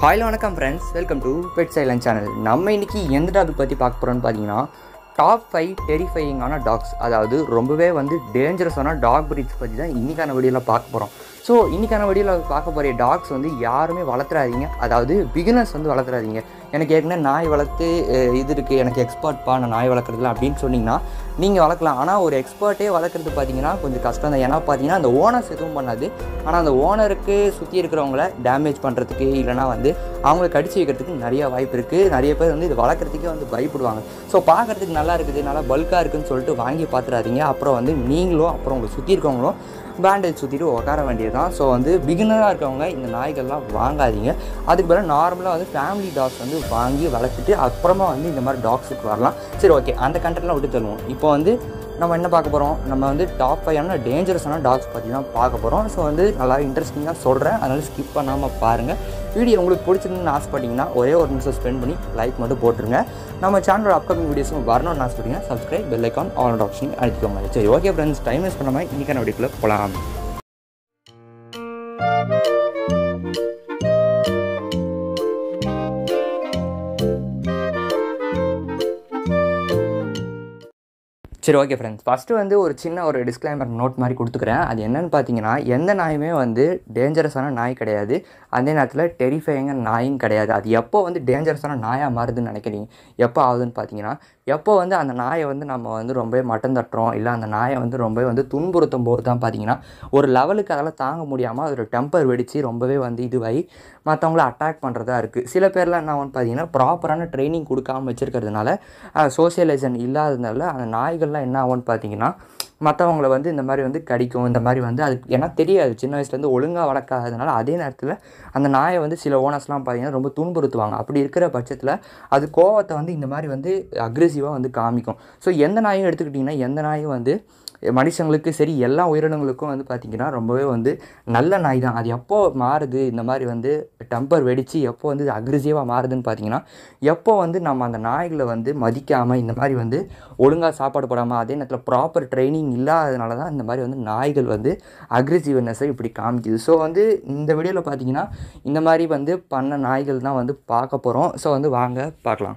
ஹாயில் வணக்கம் friends welcome to pet silent channel நம்ம இன்னைக்கு எந்த டாபிக் பற்றி பார்க்க போகிறோம்னு பார்த்தீங்கன்னா டாப் ஃபைவ் டெரிஃபையிங்கான டாக்ஸ் அதாவது ரொம்பவே வந்து டேஞ்சரஸான டாக் பிரீட்ஸ் பற்றி தான் இன்றைக்கான வீடியோவில் பார்க்க போகிறோம் ஸோ இன்றைக்கான வீடியோவில் பார்க்க போகிற டாக்ஸ் வந்து யாருமே வளர்த்துறாதீங்க அதாவது பிகினர்ஸ் வந்து வளர்த்துறாதீங்க எனக்கு ஏற்கனவே நாய் வளர்த்து அஹ், இது இருக்குது எனக்கு எக்ஸ்பர்ட்ப்பா நான் நாய் வளர்க்குறதுல அப்படின்னு சொன்னீங்கன்னா நீங்கள் வளர்க்கலாம் ஆனால் ஒரு எக்ஸ்பர்ட்டே வளர்க்குறது பார்த்தீங்கன்னா கொஞ்சம் கஷ்டம் தான் ஏன்னா பார்த்தீங்கன்னா அந்த ஓனர்ஸ் எதுவும் பண்ணாது ஆனால் அந்த ஓனருக்கு சுற்றி இருக்கிறவங்கள டேமேஜ் பண்ணுறதுக்கு இல்லைனா வந்து அவங்கள கடிச்சு வைக்கிறதுக்கு நிறைய வாய்ப்பு இருக்குது நிறைய பேர் வந்து இது வளர்க்குறதுக்கே வந்து பயப்படுவாங்க ஸோ பார்க்குறதுக்கு நல்லா இருக்குது நல்லா பல்காக இருக்குன்னு சொல்லிட்டு வாங்கி பார்த்துறாதீங்க அப்புறம் வந்து நீங்களும் அப்புறம் உங்களை சுற்றி இருக்கவங்களும் பேண்டேஜ் சுற்றிட்டு உட்கார வேண்டியது தான் ஸோ வந்து பிகினராக இருக்கவங்க இந்த நாய்கள்லாம் வாங்காதீங்க அதுக்கு பதிலாக நார்மலாக வந்து ஃபேமிலி டாக்ஸ் வந்து வாங்கி வளர்த்துட்டு அப்புறமா வந்து இந்த மாதிரி டாக்ஸுக்கு வரலாம் சரி ஓகே அந்த கண்டென்ட்லாம் விட்டு தருவோம் இப்போ வந்து நம்ம என்ன பார்க்க போகிறோம் நம்ம வந்து டாப் ஃபைவான டேஞ்சரஸான டாக்ஸ் பற்றி தான் பார்க்க போகிறோம் ஸோ வந்து நல்லா இன்ட்ரெஸ்டிங்காக சொல்கிறேன் அதனால் ஸ்கிப் பண்ணாமல் பாருங்கள் வீடியோ உங்களுக்கு பிடிச்சிருந்துன்னு ஆசைப்பட்டீங்கன்னா ஒரே ஒரு நிமிஷம் ஸ்பெண்ட் பண்ணி லைக் மட்டும் போட்டுருங்க நம்ம சேனலோட அப்கமிங் வீடியோஸும் வரணும்னு ஆசைப்பட்டீங்கன்னா subscribe bell icon all option அழுத்திக்கோங்க சரி ஓகே ஃப்ரெண்ட்ஸ் டைம் வேஸ்ட் பண்ணாமல் இன்றைக்கான வீடியோக்குள்ளே போகலாம் சரி ஓகே ஃப்ரெண்ட்ஸ் ஃபஸ்ட்டு வந்து ஒரு சின்ன ஒரு டிஸ்க்ளைமர் நோட் மாதிரி கொடுத்துக்கிறேன் அது என்னன்னு பார்த்தீங்கன்னா எந்த நாயுமே வந்து டேஞ்சரஸான நாய் கிடையாது அதே நேரத்தில் டெரிஃபைங்க நாயும் கிடையாது அது எப்போ வந்து டேஞ்சரஸான நாயாக மாறுதுன்னு நினைக்கிறீங்க எப்போ ஆகுதுன்னு பார்த்தீங்கன்னா எப்போ வந்து அந்த நாயை வந்து நம்ம வந்து ரொம்பவே மட்டம் தட்டுறோம் இல்லை அந்த நாயை வந்து ரொம்பவே வந்து துன்புறுத்தும் போது தான் பார்த்தீங்கன்னா ஒரு லெவலுக்கு அதெல்லாம் தாங்க முடியாமல் அதோட டெம்பர் வெடித்து ரொம்பவே வந்து இதுவாகி மற்றவங்கள அட்டாக் பண்ணுறதா இருக்குது சில பேர்லாம் என்ன ஆகும்னு பார்த்தீங்கன்னா ப்ராப்பரான ட்ரைனிங் கொடுக்காம வச்சுருக்கிறதுனால சோசியலைசேஷன் இல்லாததுனால அந்த நாய்கள்லாம் என்ன ஆகும்னு பார்த்தீங்கன்னா மற்றவங்கள வந்து இந்த மாதிரி வந்து கடிக்கும் இந்த மாதிரி வந்து அதுக்கு ஏன்னா தெரியாது சின்ன வயசுலேருந்து ஒழுங்காக வளர்க்காததுனால அதே நேரத்தில் அந்த நாயை வந்து சில ஓனர்ஸ்லாம் பார்த்தீங்கன்னா ரொம்ப துன்புறுத்துவாங்க அப்படி இருக்கிற பட்சத்தில் அது கோவத்தை வந்து இந்த மாதிரி வந்து அக்ரெசிவாக வந்து காமிக்கும் ஸோ எந்த நாயும் எடுத்துக்கிட்டிங்கன்னா எந்த நாயும் வந்து மனுஷங்களுக்கு சரி எல்லா உயிரினங்களுக்கும் வந்து பார்த்திங்கன்னா ரொம்பவே வந்து நல்ல நாய் தான் அது எப்போ மாறுது இந்த மாதிரி வந்து டெம்பர் வெடித்து எப்போ வந்து அக்ரெசிவாக மாறுதுன்னு பார்த்தீங்கன்னா எப்போ வந்து நம்ம அந்த நாய்களை வந்து மதிக்காமல் இந்த மாதிரி வந்து ஒழுங்காக சாப்பாடு போடாமல் அதே நேரத்தில் ப்ராப்பர் ட்ரைனிங் இல்லாததுனால தான் இந்த மாதிரி வந்து நாய்கள் வந்து அக்ரெசிவ்னஸை இப்படி காமிக்குது ஸோ வந்து இந்த வீடியோவில் பார்த்தீங்கன்னா இந்த மாதிரி வந்து பண்ண நாய்கள் தான் வந்து பார்க்க போகிறோம் ஸோ வந்து வாங்க பார்க்கலாம்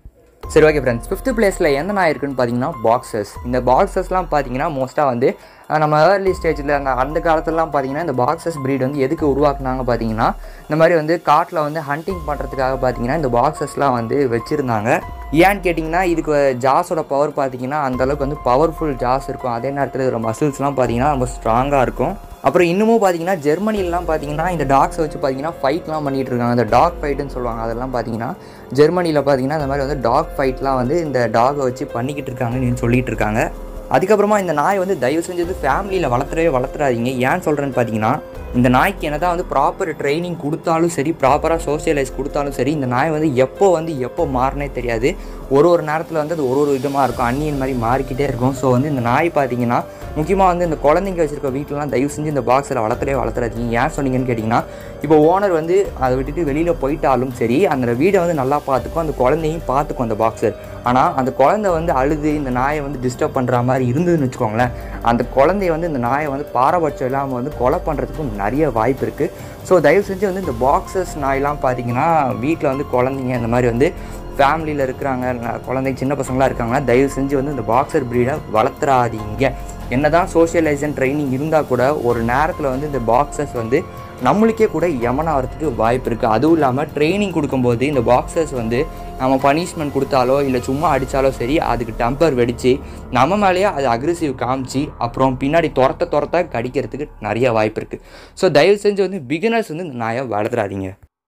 சரி ஓகே ஃப்ரெண்ட்ஸ் ஃபிஃப்த்து பிளேஸில் எந்த நாய் இருக்குன்னு பார்த்தீங்கன்னா பாக்ஸஸ் இந்த பாக்ஸஸ்லாம் பார்த்தீங்கன்னா மோஸ்ட்டாக வந்து அஹ், நம்ம ஏர்லி ஸ்டேஜில் அந்த அந்த காலத்துலலாம் பார்த்தீங்கன்னா இந்த பாக்ஸஸ் breed வந்து எதுக்கு உருவாக்குனாங்க பார்த்தீங்கன்னா இந்த மாதிரி வந்து காட்டில் வந்து ஹண்டிங் பண்ணுறதுக்காக பார்த்தீங்கன்னா இந்த பாக்ஸஸ்லாம் வந்து வச்சுருந்தாங்க ஏன்னு கேட்டிங்கன்னா இதுக்கு ஜாஸோட பவர் பார்த்தீங்கன்னா அந்தளவுக்கு வந்து பவர்ஃபுல் ஜாஸ் இருக்கும் அதே நேரத்தில் இதோட மசில்ஸ்லாம் பார்த்தீங்கன்னா ரொம்ப ஸ்ட்ராங்காக இருக்கும் அப்புறம் இன்னமும் பார்த்தீங்கன்னா ஜெர்மனிலலாம் பார்த்தீங்கன்னா இந்த டாக்ஸை வச்சு பார்த்தீங்கன்னா ஃபைட்லாம் பண்ணிகிட்டு இருக்காங்க இந்த டாக் ஃபைட்டுன்னு சொல்லுவாங்க அதெல்லாம் பார்த்தீங்கன்னா ஜெர்மனியில் பார்த்தீங்கன்னா இந்த மாதிரி வந்து டாக் ஃபைட்லாம் வந்து இந்த டாகை வச்சு பண்ணிக்கிட்டு இருக்காங்கன்னு சொல்லிட்டு இருக்காங்க அதுக்கப்புறமா இந்த நாய் வந்து தயவு செஞ்சது ஃபேமிலியில் வளர்த்துறவே வளர்த்துறாதீங்க ஏன் சொல்கிறேன்னு பார்த்தீங்கன்னா இந்த நாய்க்கு என்னதான் வந்து ப்ராப்பர் ட்ரைனிங் கொடுத்தாலும் சரி ப்ராப்பராக சோஷியலைஸ் கொடுத்தாலும் சரி இந்த நாய் வந்து எப்போ வந்து எப்போ மாறினே தெரியாது ஒரு ஒரு நேரத்தில் வந்து அது ஒரு ஒரு விதமாக இருக்கும் அந்நியன் மாதிரி மாறிக்கிட்டே இருக்கும் ஸோ வந்து இந்த நாய் பார்த்தீங்கன்னா முக்கியமாக வந்து இந்த குழந்தைங்க வச்சிருக்க வீட்டிலலாம் தயவு செஞ்சு இந்த பாக்ஸில் வளர்த்துறவே வளர்த்துறாதீங்க ஏன் சொன்னீங்கன்னு கேட்டிங்கன்னா இப்போ ஓனர் வந்து அதை விட்டுட்டு வெளியில் போயிட்டாலும் சரி அந்த வீடை வந்து நல்லா பார்த்துக்கும் அந்த குழந்தையும் பார்த்துக்கும் அந்த பாக்ஸர் ஆனால் அந்த குழந்தை வந்து அழுது இந்த நாயை வந்து டிஸ்டர்ப் பண்ணுற மாதிரி இருந்ததுன்னு வச்சுக்கோங்களேன் அந்த குழந்தைய வந்து இந்த நாயை வந்து பாரபட்சம் இல்லாமல் வந்து கொலை பண்ணுறதுக்கும் நிறைய வாய்ப்பு இருக்குது ஸோ தயவு செஞ்சு வந்து இந்த பாக்ஸஸ் நாயெலாம் பார்த்தீங்கன்னா வீட்டில் வந்து குழந்தைங்க இந்த மாதிரி வந்து ஃபேமிலியில் இருக்கிறாங்க ந- குழந்தைங்க சின்ன பசங்களாம் இருக்காங்கன்னா தயவு செஞ்சு வந்து இந்த பாக்ஸர் ப்ரீடை வளர்த்துறாதீங்க என்னதான் சோஷியலைசேஷன் ட்ரைனிங் இருந்தால் கூட ஒரு நேரத்தில் வந்து இந்த பாக்ஸஸ் வந்து நம்மளுக்கே கூட யமனாகிறதுக்கு வாய்ப்பு இருக்குது அதுவும் இல்லாமல் ட்ரைனிங் கொடுக்கும்போது இந்த பாக்ஸஸ் வந்து நம்ம பனிஷ்மெண்ட் கொடுத்தாலோ இல்லை சும்மா அடித்தாலோ சரி அதுக்கு டெம்பர் வெடித்து நம்ம மேலேயே அது அக்ரெசிவ் காமிச்சு அப்புறம் பின்னாடி துரத்த துரத்த கடிக்கிறதுக்கு நிறைய வாய்ப்பு இருக்குது ஸோ தயவு செஞ்சு வந்து பிகினர்ஸ் வந்து இந்த நாயை வளர்த்துறாதீங்க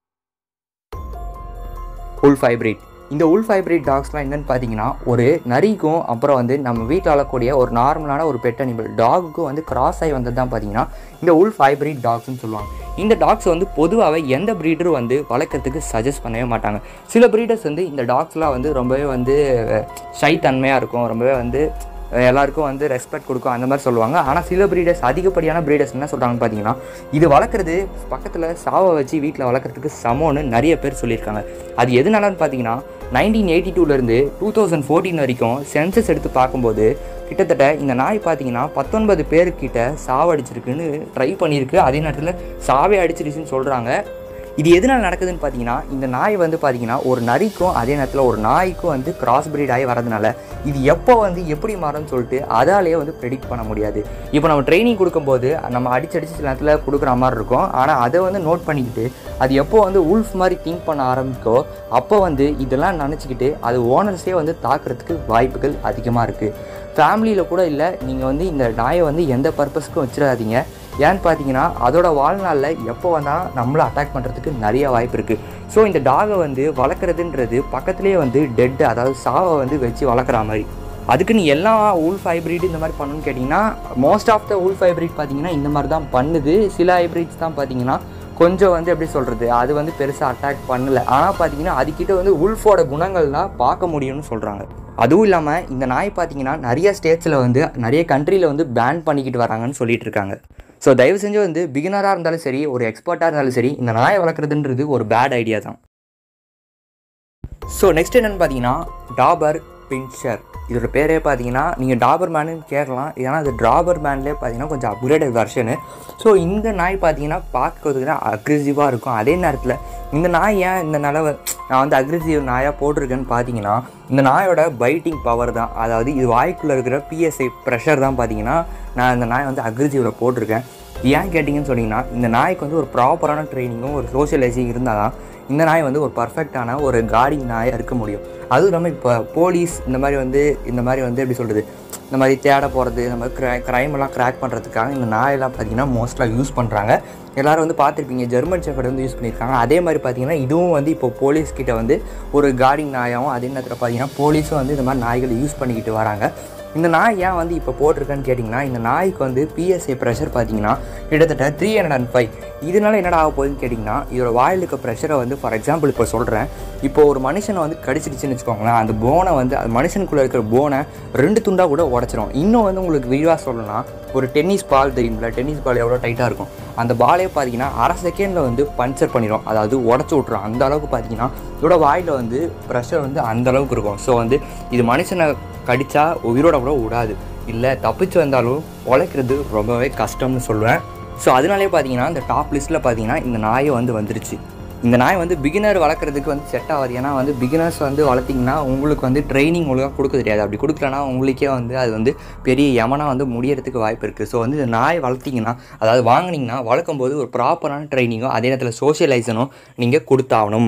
உல் ஃபைப்ரிட் இந்த உல் ஃபைப்ரிட் டாக்ஸ்லாம் என்னென்னு பார்த்தீங்கன்னா ஒரு நரிக்கும் அப்புறம் வந்து நம்ம வீட்டில் வளரக்கூடிய ஒரு நார்மலான ஒரு பெட் அனிமல் டாகுக்கும் வந்து கிராஸ் ஆகி வந்தது தான் பார்த்தீங்கன்னா இந்த உல் ஃபைப்ரிட் டாக்ஸ்னு சொல்லுவாங்க இந்த டாக்ஸ் வந்து பொதுவாகவே எந்த ப்ரீடரும் வந்து வளர்க்குறதுக்கு சஜஸ்ட் பண்ணவே மாட்டாங்க சில ப்ரீடர்ஸ் வந்து இந்த டாக்ஸ்லாம் வந்து ரொம்பவே வந்து ஷை தன்மையாக இருக்கும் ரொம்பவே வந்து அஹ் எல்லாருக்கும் வந்து ரெஸ்பெக்ட் கொடுக்கும் அந்த மாதிரி சொல்லுவாங்க ஆனால் சில ப்ரீடர்ஸ் அதிகப்படியான ப்ரீடர்ஸ் என்ன சொல்கிறாங்கன்னு பார்த்தீங்கன்னா இது வளர்க்குறது பக்கத்தில் சாவை வச்சு வீட்டில் வளர்க்குறதுக்கு சமம்னு நிறைய பேர் சொல்லியிருக்காங்க அது எதனாலன்னு பார்த்தீங்கன்னா நைன்டீன் எயிட்டி டூலேருந்து டூ தௌசண்ட் ஃபோர்டீன் வரைக்கும் சென்சஸ் எடுத்து பார்க்கும்போது கிட்டத்தட்ட இந்த நாய் பார்த்தீங்கன்னா பத்தொன்பது பேர்கிட்ட சாவடிச்சிருக்குன்னு ட்ரை பண்ணியிருக்கு அதே நேரத்தில் சாவே அடிச்சிருச்சுன்னு சொல்கிறாங்க இது எதனால் நடக்குதுன்னு பார்த்தீங்கன்னா இந்த நாய் வந்து பார்த்தீங்கன்னா ஒரு நரிக்கும் அதே நேரத்தில் ஒரு நாய்க்கும் வந்து கிராஸ் பிரீட் ஆகி வரதுனால இது எப்போ வந்து எப்படி மாறும்னு சொல்லிட்டு அதாலேயே வந்து ப்ரெடிக்ட் பண்ண முடியாது இப்போ நம்ம ட்ரைனிங் கொடுக்கும்போது நம்ம அடிச்சு அடிச்சு சில நேரத்தில் கொடுக்குற மாதிரி இருக்கும் ஆனால் அதை வந்து நோட் பண்ணிக்கிட்டு அது எப்போ வந்து உல்ஃப் மாதிரி திங்க் பண்ண ஆரம்பிக்கோ அப்போ வந்து இதெல்லாம் நினச்சிக்கிட்டு அது ஓனர்ஸே வந்து தாக்குறதுக்கு வாய்ப்புகள் அதிகமாக இருக்குது ஃபேமிலியில் கூட இல்லை நீங்கள் வந்து இந்த நாயை வந்து எந்த பர்பஸ்க்கும் வச்சிடாதீங்க ஏன்னு பார்த்தீங்கன்னா அதோட வாழ்நாளில் எப்போ வந்தால் நம்மளை அட்டாக் பண்ணுறதுக்கு நிறைய வாய்ப்பு இருக்குது ஸோ இந்த டாகை வந்து வளர்க்குறதுன்றது பக்கத்துலேயே வந்து டெட்டு அதாவது சாவை வந்து வச்சு வளர்க்குற மாதிரி அதுக்கு நீ எல்லா உல்ஃப் ஹைப்ரிட் இந்த மாதிரி பண்ணணும்னு கேட்டிங்கன்னா most of the wolf hybrid பார்த்தீங்கன்னா இந்த மாதிரி தான் பண்ணுது சில ஹைப்ரிட்ஸ் தான் பார்த்தீங்கன்னா கொஞ்சம் வந்து எப்படி சொல்கிறது அது வந்து பெருசாக அட்டாக் பண்ணல ஆனால் பார்த்தீங்கன்னா அதுக்கிட்ட வந்து உல்ஃபோட குணங்கள்லாம் பார்க்க முடியும்னு சொல்கிறாங்க அதுவும் இல்லாமல் இந்த நாய் பார்த்தீங்கன்னா நிறைய ஸ்டேட்ஸில் வந்து நிறைய கண்ட்ரியில் வந்து பேன் பண்ணிக்கிட்டு வராங்கன்னு சொல்லிட்டு இருக்காங்க ஸோ தயவு செஞ்சு வந்து பிகினராக இருந்தாலும் சரி ஒரு எக்ஸ்பர்ட்டாக இருந்தாலும் சரி இந்த நாயை வளர்க்குறதுன்றது ஒரு பேட் ஐடியா தான் ஸோ நெக்ஸ்ட் என்னென்னு பார்த்தீங்கன்னா டாபர் பின்ஷர் இதோட பேரே பார்த்தீங்கன்னா நீங்கள் டாபர் மேனு கேட்கலாம் ஏன்னா அது டாபர் மேன்லேயே பார்த்தீங்கன்னா கொஞ்சம் அப்கிரேடட் வெர்ஷனு ஸோ இந்த நாய் பார்த்தீங்கன்னா பார்க்கறதுக்கு அக்ரெசிவாக இருக்கும் அதே நேரத்தில் இந்த நாய் ஏன் இந்த நிலவை நான் வந்து அக்ரெசிவ் நாயாக போட்டிருக்கேன்னு பார்த்தீங்கன்னா இந்த நாயோட பைட்டிங் பவர் தான் அதாவது இது வாய்க்குள்ளே இருக்கிற பிஎஸ்ஐ ப்ரெஷர் தான் பார்த்தீங்கன்னா நான் இந்த நாயை வந்து அக்ரெசிவில் போட்டிருக்கேன் ஏன் கேட்டிங்கன்னு சொன்னீங்கன்னா இந்த நாய்க்கு வந்து ஒரு ப்ராப்பரான ட்ரைனிங்கும் ஒரு சோஷியலைசிங் இருந்தால் தான் இந்த நாய் வந்து ஒரு பர்ஃபெக்டான ஒரு கார்டிங் நாயாக இருக்க முடியும் அதுவும் இல்லாமல் இப்போ போலீஸ் இந்த மாதிரி வந்து இந்த மாதிரி வந்து எப்படி சொல்கிறது இந்த மாதிரி தேட போகிறது இந்த மாதிரி க்ரை க்ரைம் எல்லாம் கிராக் பண்ணுறதுக்காக இந்த நாயெல்லாம் பார்த்தீங்கன்னா மோஸ்ட்டாக யூஸ் பண்ணுறாங்க எல்லோரும் வந்து பார்த்துருப்பீங்க ஜெர்மன் ஷெஃபர்ட் வந்து யூஸ் பண்ணியிருக்காங்க அதே மாதிரி பார்த்தீங்கன்னா இதுவும் வந்து இப்போ போலீஸ் கிட்ட வந்து ஒரு கார்டிஙங் நாயாகவும் அதே நேரத்தில் பார்த்தீங்கன்னா போலீஸும் வந்து இந்த மாதிரி நாய்களை யூஸ் பண்ணிக்கிட்டு வராங்க இந்த நாய் ஏன் வந்து இப்போ போட்டிருக்கேன்னு கேட்டிங்கன்னா இந்த நாய்க்கு வந்து பிஎஸ்ஐ ப்ரெஷர் பார்த்தீங்கன்னா கிட்டத்தட்ட த்ரீ ஹண்ட்ரட் அண்ட் ஃபைவ் இதனால என்னடா ஆக போகுதுன்னு கேட்டிங்கன்னா இதோட வாயில் இருக்க ப்ரெஷரை வந்து ஃபார் எக்ஸாம்பிள் இப்போ சொல்கிறேன் இப்போ ஒரு மனுஷனை வந்து கடிச்சிடுச்சுன்னு வச்சுக்கோங்களேன் அந்த போனை வந்து அந்த மனுஷனுக்குள்ளே இருக்கிற போனை ரெண்டு துண்டாக கூட உடச்சிரும் இன்னும் வந்து உங்களுக்கு விரிவாக சொல்லணும்னா ஒரு டென்னிஸ் பால் தெரியுங்களா டென்னிஸ் பால் எவ்வளோ டைட்டாக இருக்கும் அந்த பாலே பார்த்தீங்கன்னா அரை செகண்டில் வந்து பஞ்சர் பண்ணிடும் அதாவது உடச்சி விட்ரும் அந்த அளவுக்கு பார்த்தீங்கன்னா இதோட வாயில் வந்து ப்ரெஷர் வந்து அந்த அளவுக்கு இருக்கும் ஸோ வந்து இது மனுஷனை கடித்தா உயிரோட கூட விடாது இல்லை தப்பிச்சு வந்தாலும் உழைக்கிறது ரொம்பவே கஷ்டம்னு சொல்லுவேன் ஸோ அதனாலே பார்த்தீங்கன்னா இந்த டாப் லிஸ்ட்டில் பார்த்தீங்கன்னா இந்த நாயை வந்து வந்துருச்சு இந்த நாய் வந்து பிகினர் வளர்க்குறதுக்கு வந்து செட் ஆகாது ஏன்னா வந்து பிகினர்ஸ் வந்து வளர்த்திங்கன்னா உங்களுக்கு வந்து ட்ரைனிங் ஒழுங்காக கொடுக்க தெரியாது அப்படி கொடுக்கலனா உங்களுக்கே வந்து அது வந்து பெரிய யமனாக வந்து முடியறதுக்கு வாய்ப்பு இருக்குது ஸோ வந்து இந்த நாய் வளர்த்திங்கன்னா அதாவது வாங்கினீங்கன்னா வளர்க்கும் போது ஒரு ப்ராப்பரான ட்ரைனிங்கும் அதே நேரத்தில் சோஷியலைசனும் நீங்கள் கொடுத்தாகணும்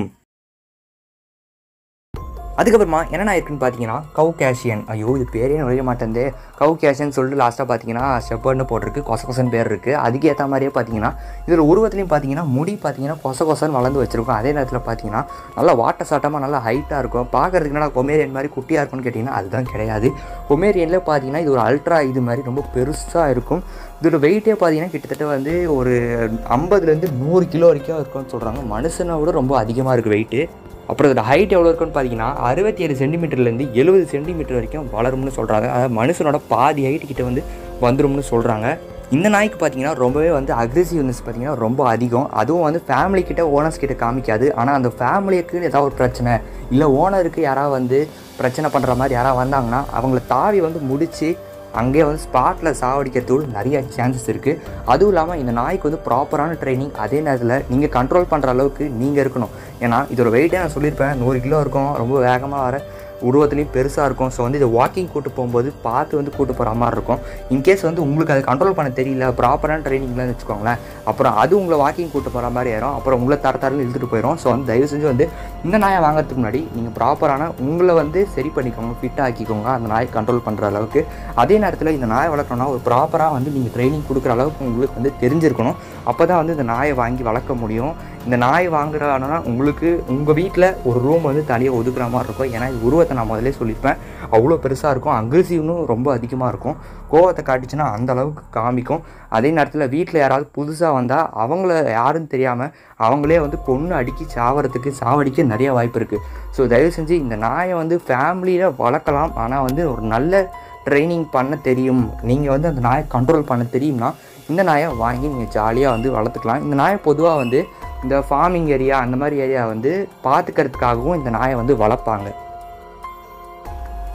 அதுக்கப்புறமா என்ன இருக்குன்னு பார்த்தீங்கன்னா கவு கேஷியன் ஐயோ இது பேரே நுழைய மாட்டேந்தே கவு கேஷியன் சொல்லிட்டு லாஸ்ட்டாக பார்த்தீங்கன்னா ஷெப்பர்ட்னு போட்டிருக்கு கொச கொசன் பேர் இருக்குது அதுக்கு ஏற்ற மாதிரியே பார்த்தீங்கன்னா இதில் உருவத்துலையும் பார்த்தீங்கன்னா முடி பார்த்தீங்கன்னா கொச கொசன் வளர்ந்து வச்சிருக்கும் அதே நேரத்தில் பார்த்தீங்கன்னா நல்லா வாட்ட சாட்டமாக நல்லா ஹைட்டாக இருக்கும் பார்க்கறதுக்கு நல்லா கொமேரியன் மாதிரி குட்டியாக இருக்கும்னு கேட்டிங்கன்னா அதுதான் கிடையாது கொமேரியனில் பார்த்தீங்கன்னா இது ஒரு அல்ட்ரா இது மாதிரி ரொம்ப பெருசாக இருக்கும் இதோட வெயிட்டே பார்த்தீங்கன்னா கிட்டத்தட்ட வந்து ஒரு ஐம்பதுலேருந்து நூறு கிலோ வரைக்கும் இருக்கும்னு சொல்கிறாங்க மனுஷனை விட ரொம்ப அதிகமாக இருக்குது வெயிட்டு அப்புறம் இதோட ஹைட் எவ்வளோ இருக்குன்னு பார்த்தீங்கன்னா அறுபத்தி ஏழு சென்டிமீட்டர்லேருந்து எழுபது சென்டிமீட்டர் வரைக்கும் வளரும்னு சொல்கிறாங்க அதாவது மனுஷனோட பாதி ஹைட் கிட்ட வந்து வந்துரும்னு சொல்கிறாங்க இந்த நாய்க்கு பார்த்தீங்கன்னா ரொம்பவே வந்து அக்ரெசிவ்னஸ் பார்த்தீங்கன்னா ரொம்ப அதிகம் அதுவும் வந்து ஃபேமிலி கிட்ட ஓனர்ஸ் கிட்ட காமிக்காது ஆனால் அந்த ஃபேமிலிக்கு ஏதாவது ஒரு பிரச்சனை இல்லை ஓனருக்கு யாராவது வந்து பிரச்சனை பண்ணுற மாதிரி யாராவது வந்தாங்கன்னா அவங்கள தாவி வந்து முடித்து அங்கேயே வந்து ஸ்பாட்டில் சாவடிக்கிறதுக்கு நிறைய சான்சஸ் இருக்குது அதுவும் இல்லாமல் இந்த நாய்க்கு வந்து ப்ராப்பரான ட்ரைனிங் அதே நேரத்தில் நீங்கள் கண்ட்ரோல் பண்ணுற அளவுக்கு நீங்கள் இருக்கணும் ஏன்னா இதோட வெயிட்டே நான் சொல்லியிருப்பேன் நூறு கிலோ இருக்கும் ரொம்ப வேகமாக வர உருவத்துலேயும் பெருசாக இருக்கும் ஸோ வந்து இதை வாக்கிங் கூட்டு போகும்போது பார்த்து வந்து கூட்டு போகிற மாதிரி இருக்கும் இன்கேஸ் வந்து உங்களுக்கு அதை கண்ட்ரோல் பண்ண தெரியல ப்ராப்பரான ட்ரைனிங்லாம் வச்சுக்கோங்களேன் அப்புறம் அது உங்களை வாக்கிங் கூட்டு போகிற மாதிரி ஆயிரும் அப்புறம் உங்களை தர தரன்னு இழுத்துட்டு போயிடும் ஸோ வந்து தயவு செஞ்சு வந்து இந்த நாயை வாங்குறதுக்கு முன்னாடி நீங்கள் ப்ராப்பரான உங்களை வந்து சரி பண்ணிக்கோங்க ஃபிட் ஆக்கிக்கோங்க அந்த நாயை கண்ட்ரோல் பண்ணுற அளவுக்கு அதே நேரத்தில் இந்த நாயை வளர்க்கணும்னா ஒரு ப்ராப்பராக வந்து நீங்கள் ட்ரைனிங் கொடுக்குற அளவுக்கு உங்களுக்கு வந்து தெரிஞ்சிருக்கணும் அப்போ தான் வந்து இந்த நாயை வாங்கி வளர்க்க முடியும் இந்த நாய் வாங்குறாங்கன்னா உங்களுக்கு உங்கள் வீட்டில் ஒரு ரூம் வந்து தனியாக ஒதுக்குற மாதிரி இருக்கும் ஏன்னா இது உருவத்தை நான் முதல்ல சொல்லியிருப்பேன் அவ்வளோ பெருசாக இருக்கும் அக்ரெசிவ்னும் ரொம்ப அதிகமாக இருக்கும் கோவத்தை காட்டுச்சுன்னா அந்த அளவுக்கு காமிக்கும் அதே நேரத்தில் வீட்டில் யாராவது புதுசாக வந்தால் அவங்கள யாருன்னு தெரியாமல் அவங்களே வந்து பொண்ணு அடிக்கி சாவறதுக்கு சாவடிக்க நிறைய வாய்ப்பு இருக்குது ஸோ தயவு செஞ்சு இந்த நாயை வந்து ஃபேமிலியில் வளர்க்கலாம் ஆனால் வந்து ஒரு நல்ல ட்ரைனிங் பண்ண தெரியும் நீங்கள் வந்து அந்த நாயை கண்ட்ரோல் பண்ண தெரியும்னா இந்த நாயை வாங்கி நீங்கள் ஜாலியாக வந்து வளர்த்துக்கலாம் இந்த நாயை பொதுவாக வந்து இந்த ஃபார்மிங் ஏரியா அந்த மாதிரி ஏரியா வந்து பார்த்துக்கிறதுக்காகவும் இந்த நாயை வந்து வளர்ப்பாங்க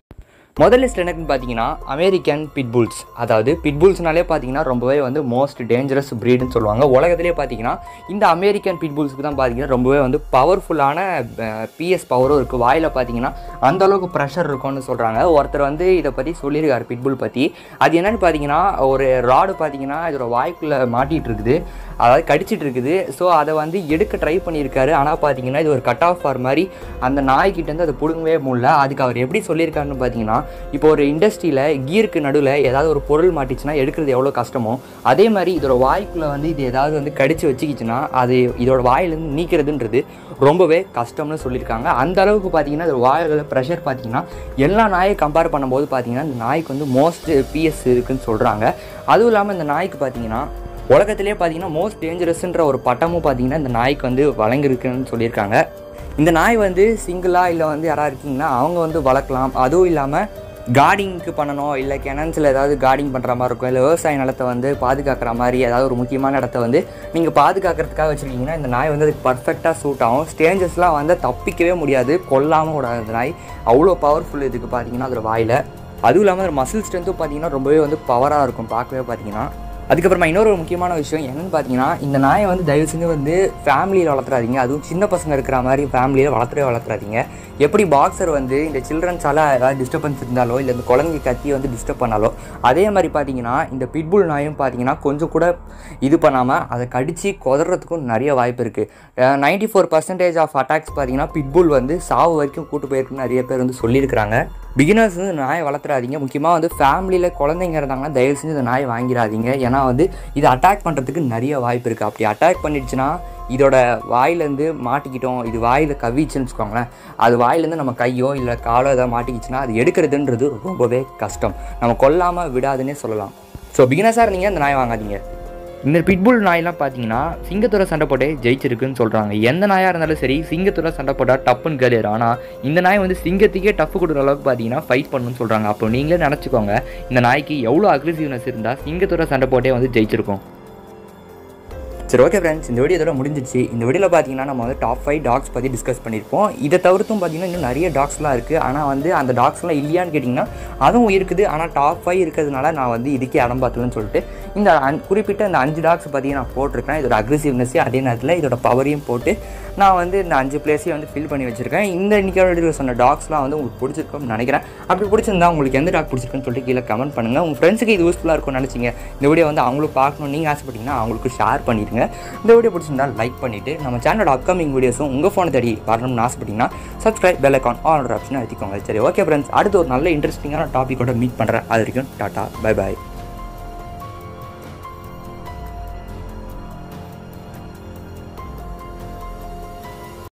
முதல் லிஸ்ட் என்னன்னு பார்த்தீங்கன்னா அமெரிக்கன் பிட்புல்ஸ் அதாவது பிட்புல்ஸ்னாலே பார்த்தீங்கன்னா ரொம்பவே வந்து மோஸ்ட் டேஞ்சரஸ் ப்ரீடுன்னு சொல்லுவாங்க உலகத்திலே பார்த்தீங்கன்னா இந்த அமெரிக்கன் பிட்புல்ஸ்க்கு தான் பார்த்தீங்கன்னா ரொம்பவே வந்து பவர்ஃபுல்லான பிஎஸ் பவரும் இருக்குது வாயில் பார்த்தீங்கன்னா அந்த அளவுக்கு ப்ரெஷர் இருக்கும்னு சொல்கிறாங்க ஒருத்தர் வந்து இதை பற்றி சொல்லியிருக்காரு பிட்புல் பற்றி அது என்னன்னு பார்த்தீங்கன்னா ஒரு ராடு பார்த்தீங்கன்னா இதோட வாய்க்குள்ளே மாட்டிகிட்டு இருக்குது அதாவது கடிச்சிட்டு இருக்குது ஸோ அதை வந்து எடுக்க ட்ரை பண்ணியிருக்காரு ஆனால் பார்த்தீங்கன்னா இது ஒரு கட் ஆஃப் ஆர் மாதிரி அந்த நாய்கிட்டேருந்து அதை பிடுங்கவே முடியல அதுக்கு அவர் எப்படி சொல்லியிருக்காருன்னு பார்த்தீங்கன்னா இப்போ ஒரு இண்டஸ்ட்ரியில் கீருக்கு நடுவில் ஏதாவது ஒரு பொருள் மாட்டிச்சுன்னா எடுக்கிறது எவ்வளோ கஷ்டமோ அதே மாதிரி இதோட வாய்க்குள்ளே வந்து இது ஏதாவது வந்து கடிச்சு வச்சுக்கிச்சுன்னா அது இதோட வாயிலேருந்து நீக்கிறதுன்றது ரொம்பவே கஷ்டம்னு சொல்லியிருக்காங்க அந்த அளவுக்கு பார்த்தீங்கன்னா இதோட வாயில் ப்ரெஷர் பார்த்தீங்கன்னா எல்லா நாயை கம்பேர் பண்ணும்போது பார்த்தீங்கன்னா இந்த நாய்க்கு வந்து மோஸ்ட் பிஎஸ் இருக்குன்னு சொல்கிறாங்க அதுவும் இல்லாமல் இந்த நாய்க்கு பார்த்தீங்கன்னா உலகத்திலே பார்த்தீங்கன்னா மோஸ்ட் டேஞ்சரஸ்ன்ற ஒரு பட்டமும் பார்த்தீங்கன்னா இந்த நாய்க்கு வந்து வழங்கியிருக்குன்னு சொல்லியிருக்காங்க இந்த நாய் வந்து சிங்கிளாக இல்லை வந்து யாராவது இருக்கீங்கன்னா அவங்க வந்து வளர்க்கலாம் அதுவும் இல்லாமல் கார்டிங்க்கு பண்ணணும் இல்லை கிணன்ஸில் ஏதாவது கார்டிங் பண்ணுற மாதிரி இருக்கும் இல்லை விவசாய நிலத்தை வந்து பாதுகாக்கிற மாதிரி ஏதாவது ஒரு முக்கியமான இடத்த வந்து நீங்கள் பாதுகாக்கிறதுக்காக வச்சுருக்கீங்கன்னா இந்த நாய் வந்து அதுக்கு பர்ஃபெக்டாக சூட் ஆகும் ஸ்டேஞ்சஸ்லாம் வந்து தப்பிக்கவே முடியாது கொல்லாமல் விடாது இந்த நாய் அவ்வளோ பவர்ஃபுல் இதுக்கு பார்த்தீங்கன்னா அதோட வாயில் அதுவும் இல்லாமல் அதோட மசில் ஸ்ட்ரென்த்தும் பார்த்தீங்கன்னா ரொம்பவே வந்து பவராக இருக்கும் பார்க்கவே பார்த்தீங்கன்னா அதுக்கப்புறமா இன்னொரு ஒரு முக்கியமான விஷயம் என்னென்னு பார்த்தீங்கன்னா இந்த நாயை வந்து தயவு செஞ்சு வந்து ஃபேமிலியில் வளர்த்துறாதீங்க அதுவும் சின்ன பசங்க இருக்கிற மாதிரி ஃபேமிலியில் வளர்த்துறவே வளர்த்துறாதீங்க எப்படி பாக்ஸர் வந்து இந்த சில்ட்ரன்ஸால் ஏதாவது டிஸ்டர்பன்ஸ் இருந்தாலோ இல்லை இந்த குழந்தை கத்தி வந்து டிஸ்டர்ப் பண்ணாலோ அதே மாதிரி பார்த்தீங்கன்னா இந்த பிட்புல் நாயும் பார்த்தீங்கன்னா கொஞ்சம் கூட இது பண்ணாமல் அதை கடித்து கொதறதுக்கும் நிறைய வாய்ப்பு இருக்குது ninety four percentage of attacks பார்த்தீங்கன்னா பிட்புல் வந்து சாவு வரைக்கும் கூட்டு போயிருக்குன்னு நிறைய பேர் வந்து சொல்லியிருக்கிறாங்க பிகினர்ஸ் வந்து நாயை வளர்த்துறாதீங்க முக்கியமாக வந்து ஃபேமிலியில் குழந்தைங்க இருந்தாங்கன்னா தயவு செஞ்சு இந்த நாயை வாங்கிடாதீங்க ஏன்னா வந்து இது அட்டாக் பண்ணுறதுக்கு நிறைய வாய்ப்பு இருக்குது அப்படி அட்டாக் பண்ணிடுச்சுன்னா இதோட வாயிலேருந்து மாட்டிக்கிட்டோம் இது வாயில் கவிச்சுன்னு வச்சுக்கோங்களேன் அது வாயிலேருந்து நம்ம கையோ இல்லை காலோ ஏதாவது மாட்டிக்கிச்சுன்னா அது எடுக்கிறதுன்றது ரொம்பவே கஷ்டம் நம்ம கொல்லாமல் விடாதுன்னே சொல்லலாம் ஸோ பிகினர்ஸாக இருந்தீங்க இந்த நாயை வாங்காதீங்க இந்த பிட்புல் நாயெல்லாம் பார்த்தீங்கன்னா சிங்கத்தோட சண்டை போட்டே ஜெயிச்சிருக்குன்னு சொல்கிறாங்க எந்த நாயாக இருந்தாலும் சரி சிங்கத்தோட சண்டை போட்டால் டப்புன்னு கேளியர் ஆனால் இந்த நாய் வந்து சிங்கத்துக்கே டஃப் கொடுக்குற அளவுக்கு பார்த்தீங்கன்னா ஃபைட் பண்ணணும்னு சொல்கிறாங்க அப்போ நீங்களே நினச்சிக்கோங்க இந்த நாய்க்கு எவ்வளோ அக்ரெசிவ்னஸ் இருந்தால் சிங்கத்தோட சண்டை போட்டே வந்து ஜெயிச்சிருக்கும் சரி ஓகே ஃப்ரெண்ட்ஸ் இந்த வீடியோ இதோட முடிஞ்சிச்சு இந்த வீடியோவில் பார்த்தீங்கன்னா நம்ம வந்து டாப் ஃபைவ் டாக்ஸ் பற்றி டிஸ்கஸ் பண்ணியிருப்போம் இதை தவிர்த்தும் பார்த்தீங்கன்னா இன்னும் நிறைய டாக்ஸ்லாம் இருக்குது ஆனால் வந்து அந்த டாக்ஸ்லாம் இல்லையான்னு கேட்டிங்கன்னா அதுவும் இருக்குது ஆனால் டாப் ஃபைவ் இருக்கிறதுனால நான் வந்து இதுக்கே இடம் பார்த்துலன்னு சொல்லிட்டு இந்த அஞ்- குறிப்பிட்ட இந்த அஞ்சு டாக்ஸ் பற்றி நான் போட்டிருக்கேன் இதோட அக்ரெசிவ்னஸையும் அதே நேரத்தில் இதோட பவரையும் போட்டு நான் வந்து இந்த அஞ்சு பிளேஸையும் வந்து ஃபில் பண்ணி வச்சிருக்கேன் இந்த இன்னைக்கு வீடியோவில் சொன்ன டாக்ஸ்லாம் வந்து உங்களுக்கு பிடிச்சிருக்கும்னு நினைக்கிறேன் அப்படி பிடிச்சிருந்தா உங்களுக்கு எந்த டாக் பிடிச்சிருக்குன்னு சொல்லிட்டு கீழே கமெண்ட் பண்ணுங்கள் உங்கள் ஃப்ரெண்ட்ஸுக்கு இது யூஸ்ஃபுல்லாக இருக்கும்னு நினச்சிங்க இந்த வீடியோ வந்து அவங்களும் பார்க்கணும் நீங்கள் ஆசைப்பட்டீங்கன்னா அவங்களுக்கு ஷேர் பண்ணிடுங்க இந்த வீடியோ பிடிச்சிருந்தா லைக் பண்ணிவிட்டு நம்ம சேனலோட அப்கமிங் வீடியோஸும் உங்கள் ஃபோனை தேடி வரணும்னு ஆசைப்பட்டீங்கன்னா subscribe bell icon all option அழுத்திக்கோங்க சரி ஓகே ஃப்ரெண்ட்ஸ் அடுத்து ஒரு நல்ல இன்ட்ரெஸ்டிங்கான டாப்பிக்கோட மீட் பண்ணுறேன் அது வரைக்கும் டாட்டா பை பாய்